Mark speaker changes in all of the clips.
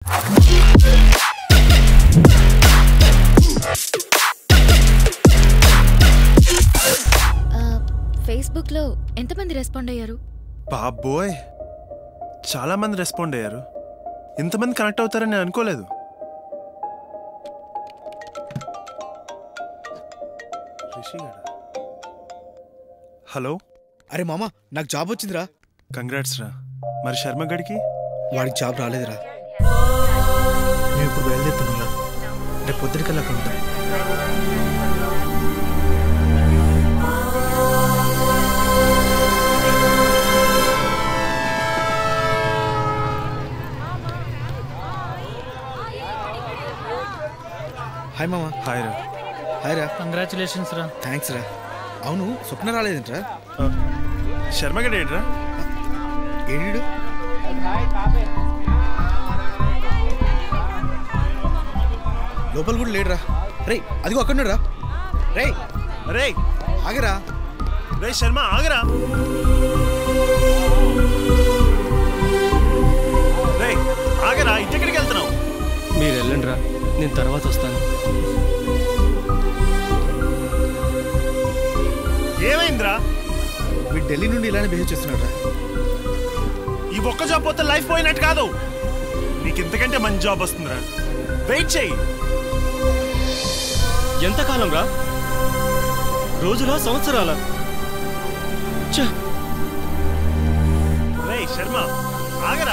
Speaker 1: Facebook లో ఎంతమంది respond అయ్యారు
Speaker 2: బాబోయ్ చాలా మంది రెస్పాండ్ అయ్యారు ఇంతమంది కనెక్ట్ అవుతారని నేను అనుకోలేదు హలో
Speaker 3: అరే మామ నాకు జాబ్ వచ్చిందిరా
Speaker 2: కంగ్రాట్స్ రా మరి శర్మ గడికి
Speaker 3: వాడికి జాబ్ రాలేదురా మేము ఇప్పుడు బయలుదేరుతున్నాం రేపు పొద్దునకల్లా అక్కడ ఉంటాం హాయ్ మామ
Speaker 2: హాయ్ రా
Speaker 3: హాయ్ రా
Speaker 4: కంగ్రాచులేషన్స్ రా
Speaker 3: థ్యాంక్స్ రా అవును స్వప్న రాలేదేంట్రా
Speaker 2: శర్మ గడి ఏంట్రా
Speaker 3: ఏడు లోపల కూడా లేడురా రే అదిగో అక్కడ రా రే
Speaker 2: రే
Speaker 3: ఆగరా
Speaker 2: రే శర్మ ఆగరా రే ఆగరా ఇంటికి వెళ్తున్నావు
Speaker 4: మీరు వెళ్ళండి రా నేను తర్వాత వస్తాను
Speaker 2: ఏమైందిరా
Speaker 3: వీడు ఢిల్లీ నుండి ఇలానే బిహేవ్ చేస్తున్నాడు రా
Speaker 2: ఈ ఒక్క జాబ్ పోతే లైఫ్ పోయినట్టు కాదు నీకు ఇంతకంటే మంచి జాబ్ వస్తుందిరా వెయిట్ చెయ్యి
Speaker 4: ఎంతకాలం రా రోజులా సంవత్సరాల
Speaker 2: రే శర్మ ఆగరా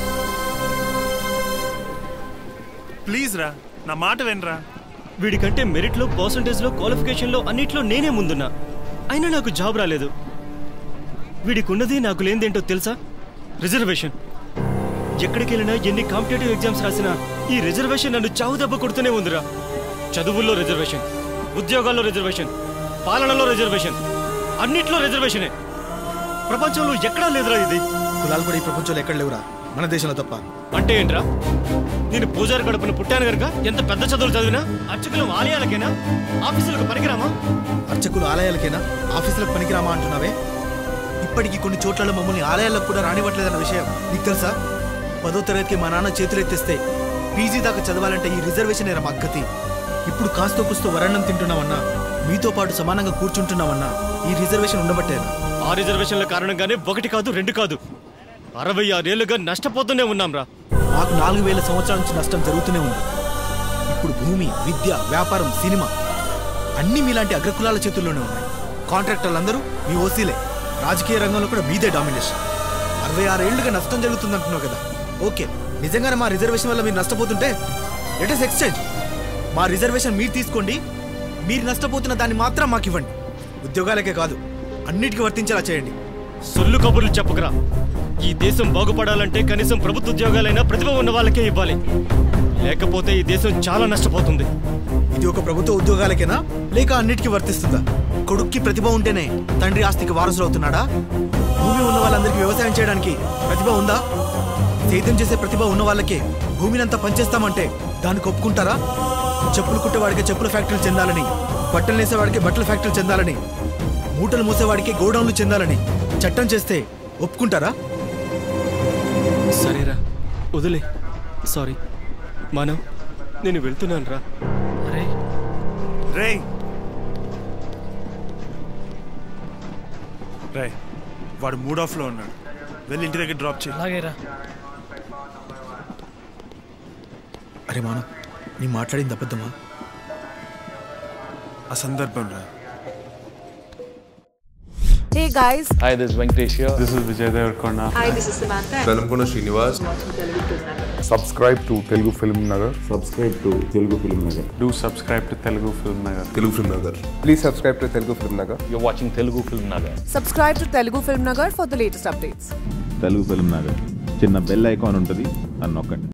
Speaker 2: ప్లీజ్ రా నా మాట వినరా
Speaker 4: వీడికంటే మెరిట్లో పర్సంటేజ్లో క్వాలిఫికేషన్లో అన్నిట్లో నేనే ముందున్నా అయినా నాకు జాబ్ రాలేదు వీడికి ఉన్నది నాకు లేనిదేంటో తెలుసా రిజర్వేషన్ ఎక్కడికి వెళ్ళినా ఎన్ని కాంపిటేటివ్ ఎగ్జామ్స్ రాసినా ఈ రిజర్వేషన్ నన్ను చావు దెబ్బ కొడుతూనే ఉందిరా చదువుల్లో రిజర్వేషన్ ఉద్యోగాల్లో రిజర్వేషన్ పాలనలో రిజర్వేషన్ అన్నిట్లో రిజర్వేషనే ప్రపంచంలో ఎక్కడా లేదురా ఇది
Speaker 3: కులాలు కూడా ఈ ప్రపంచంలో ఎక్కడ లేవురా మన దేశంలో తప్ప
Speaker 4: అంటే ఏంట్రా నేను పూజారి గడుపున పుట్టాను గనుక ఎంత పెద్ద చదువులు చదివినా అర్చకులం ఆలయాలకేనా ఆఫీసులకు పనికిరామా
Speaker 3: అర్చకులు ఆలయాలకేనా ఆఫీసులకు పనికిరామా అంటున్నావే ఇప్పటికీ కొన్ని చోట్లలో మమ్మల్ని ఆలయాలకు కూడా రానివ్వట్లేదన్న విషయం నీకు తెలుసా పదో తరగతికి మా నాన్న చేతులు ఎత్తేస్తే పీజీ దాకా చదవాలంటే ఈ రిజర్వేషన్ ఏరా మక్కతి ఇప్పుడు కాస్తో కూస్తో వరణం తింటున్నామన్నా మీతో పాటు సమానంగా కూర్చుంటున్నామన్నా ఈ రిజర్వేషన్ ఉండబట్టేనా
Speaker 4: ఆ రిజర్వేషన్ల కారణంగానే ఒకటి కాదు రెండు కాదు అరవై ఆరేళ్లుగా నష్టపోతూనే ఉన్నాం రా
Speaker 3: మాకు నాలుగు వేల సంవత్సరాల నుంచి నష్టం జరుగుతూనే ఉంది ఇప్పుడు భూమి విద్య వ్యాపారం సినిమా అన్నీ మీలాంటి అగ్రకులాల చేతుల్లోనే ఉన్నాయి కాంట్రాక్టర్లందరూ మీ ఓసీలే రాజకీయ రంగంలో కూడా మీదే డామినేషన్ అరవై ఆరేళ్లుగా నష్టం జరుగుతుంది అంటున్నావు కదా ఓకే నిజంగానే మా రిజర్వేషన్ వల్ల మీరు నష్టపోతుంటే లెట్ ఇస్ ఎక్స్చేంజ్ మా రిజర్వేషన్ మీరు తీసుకోండి మీరు నష్టపోతున్న దాన్ని మాత్రం మాకు ఇవ్వండి ఉద్యోగాలకే కాదు అన్నిటికీ వర్తించేలా చేయండి
Speaker 4: సొల్లు కబుర్లు చెప్పకరా ఈ దేశం బాగుపడాలంటే కనీసం ప్రభుత్వ ఉద్యోగాలైనా ప్రతిభ ఉన్న వాళ్ళకే ఇవ్వాలి లేకపోతే ఈ దేశం చాలా నష్టపోతుంది
Speaker 3: ఇది ఒక ప్రభుత్వ ఉద్యోగాలకేనా లేక అన్నిటికీ వర్తిస్తుందా కొడుక్కి ప్రతిభ ఉంటేనే తండ్రి ఆస్తికి వారసులు అవుతున్నాడా భూమి ఉన్న వాళ్ళందరికీ వ్యవసాయం చేయడానికి ప్రతిభ ఉందా సేద్యం చేసే ప్రతిభ ఉన్న వాళ్ళకే భూమినంతా పనిచేస్తామంటే దానికి ఒప్పుకుంటారా చెప్పులు కుట్టేవాడికి చెప్పుల ఫ్యాక్టరీలు చెందాలని బట్టలు నేసేవాడికి బట్టల ఫ్యాక్టరీలు చెందాలని మూటలు మూసేవాడికి గోడౌన్లు చెందాలని చట్టం చేస్తే ఒప్పుకుంటారా
Speaker 4: సరేరా వదిలే సారీ మనం నేను వెళ్తున్నాను రా అరే
Speaker 2: రే రే వాడు మూడ్ ఆఫ్ లో ఉన్నాడు వెళ్ళి ఇంటి దగ్గర డ్రాప్ చేయి
Speaker 4: అలాగేరా
Speaker 3: అరే మాను నీ మాట్లాడింది అబద్ధమా
Speaker 2: ఆ సందర్భం రా
Speaker 5: Hey guys,
Speaker 6: Hi, this is Venkatesh here.
Speaker 7: This is Vijay Devarkonda.
Speaker 5: hi, this is Samantha.
Speaker 8: Velankonda Srinivas
Speaker 9: subscribe to Telugu film Nagar
Speaker 10: subscribe to Telugu film Nagar
Speaker 7: Do subscribe to Telugu Film Nagar.
Speaker 8: Telugu film Nagar
Speaker 9: please subscribe to Telugu film Nagar
Speaker 6: You're watching Telugu Film Nagar.
Speaker 5: Subscribe to Telugu Film Nagar for the latest updates.
Speaker 10: Telugu film Nagar చిన్న bell icon ఉంటుంది అని నొక్కండి